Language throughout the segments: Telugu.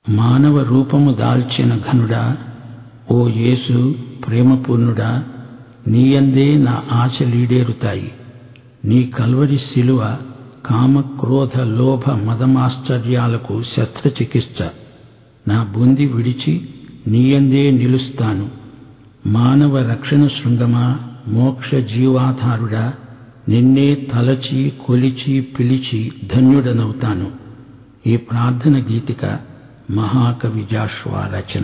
మానవ రూపము దాల్చిన ఘనుడా ఓ యేసు ప్రేమపూర్ణుడా నీయందే నా ఆశలీడేరుతాయి నీ కల్వరి శిలువ కామ క్రోధ లోభ మదమాశ్చర్యాలకు శస్త్రచికిత్స నా బుంది విడిచి నీయందే నిలుస్తాను మానవ రక్షణ శృంగమా మోక్ష జీవాధారుడా నిన్నే తలచి కొలిచి పిలిచి ధన్యుడనవుతాను ఈ ప్రార్థన గీతిక మహాకవి జాష్వా రచన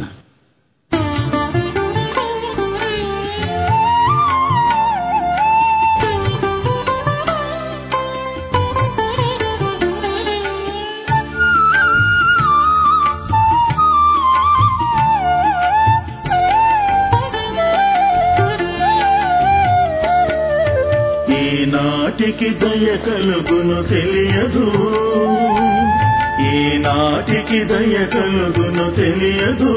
ఈనాటికి దయ కలుగును తెలియదు ఈనాటికి దయ కలుగును తెలియదు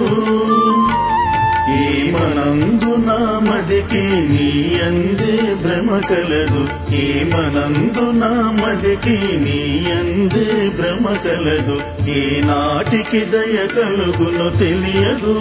ఈ మనందు నామదికి నీ అందే భ్రమ కలదు ఈ మనందు నామదికి నీ అందే భ్రమ కలదు ఈనాటికి దయ కలుగును తెలియదు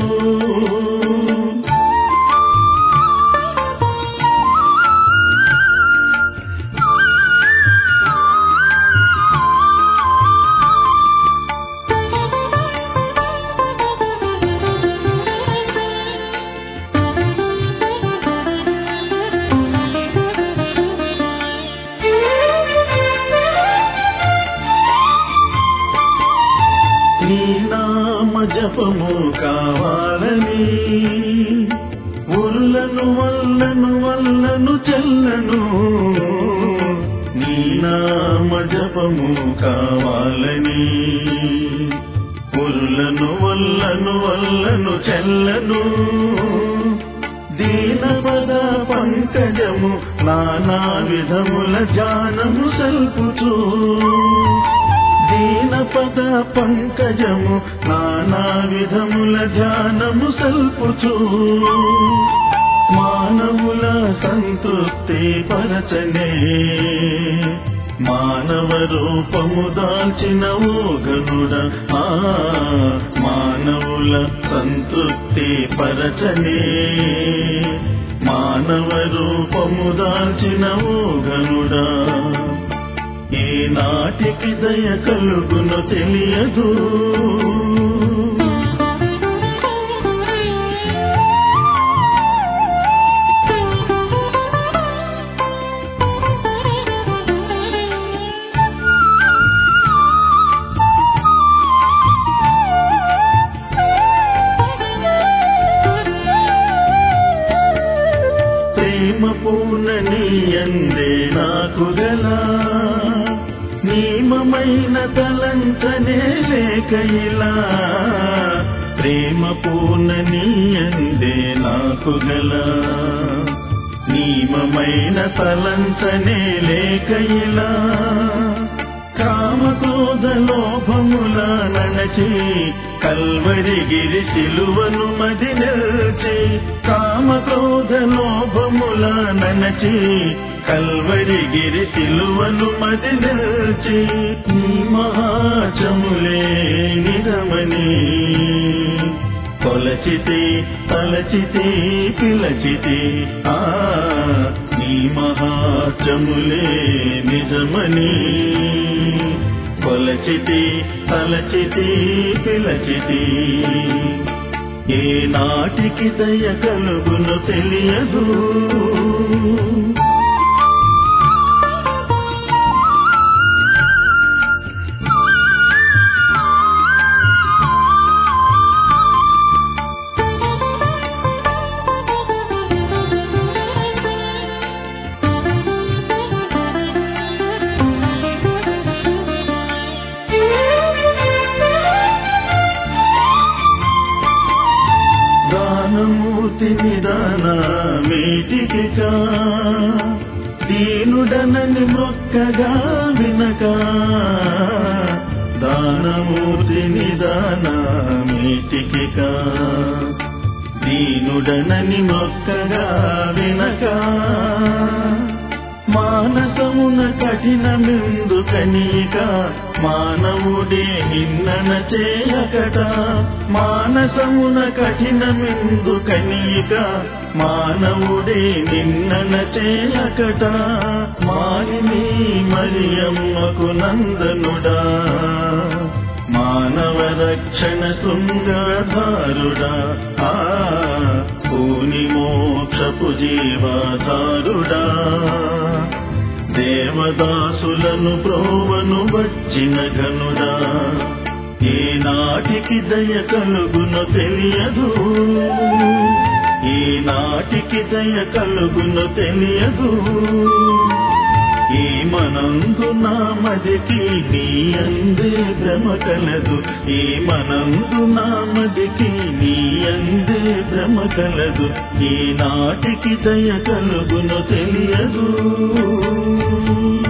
నీ నామ జపము కావాలని ఉల్లను వల్లను వల్లను చెల్లను నీ నామ జపము కావాలని ఉల్లను వల్లను వల్లను చెల్లను దీనపద పంకజము నానా విధముల జానము సల్పుచూ దీనపద పంకజము నానా విధముల ధ్యానము సల్పుచూ మానవుల సంతృప్తి పరచనే మానవ రూపము దాల్చిన ఓ గనుడ ఆ మానవుల సంతృప్తి పరచనే మానవ రూపము దాల్చిన ఓ గనుడా ఏ నాటికి దయ కలుగును తెలియదు ప్రేమ పూర్ణని అందే నాకు గలా నియమమైన తలంచనే లేక ఇలా ప్రేమ పూర్ణని అందే నాకు గల నియమమైన తలంచనే లేక ఇలా కామక్రోధ లోభముల నడచి కల్వరి గిరి శిలువను మది నిల్చి కామక్రోధ లోభముల నడచి కల్వరి గిరి శిలువను మది నిల్చి నీ మహాచములే నిజమని కొలచితి తలచితి పిలచితి ఆ నీ మహాచములే నిజమని కొలచితి తలచితి పిలచితి ఏ నాటికి దయ కలుగును తెలియదు దానమూర్తి నిదాన మీటికిగా దీనుడనని మొక్కగా వినక దానమూర్తి నిదాన మీటికిగా దీనుడనని మొక్కగా వినక మానసమున కఠినమెందు కనిక మానవుడే నిన్నన చేయకట మానసమున కఠినమెందు కనిక మానవుడే నిన్నన చేయకట మాలిని మరియమ్మకు నందనుడా మానవ రక్షణ శృంగధారుడా ఆ పూని మోక్షపు జీవాధారుడా దేవదాసులను ప్రోవను వచ్చిన ఘనుడా ఈనాటికి దయ కలుగును తెలియదు ఈనాటికి దయ కలుగును తెలియదు ఈ మనందు నామదికి నీ అందే భ్రమ కలదు ఈ మనందు నామదికి నీ అందే భ్రమ కలదు ఈ నాటికి దయ కలుగును తెలియదు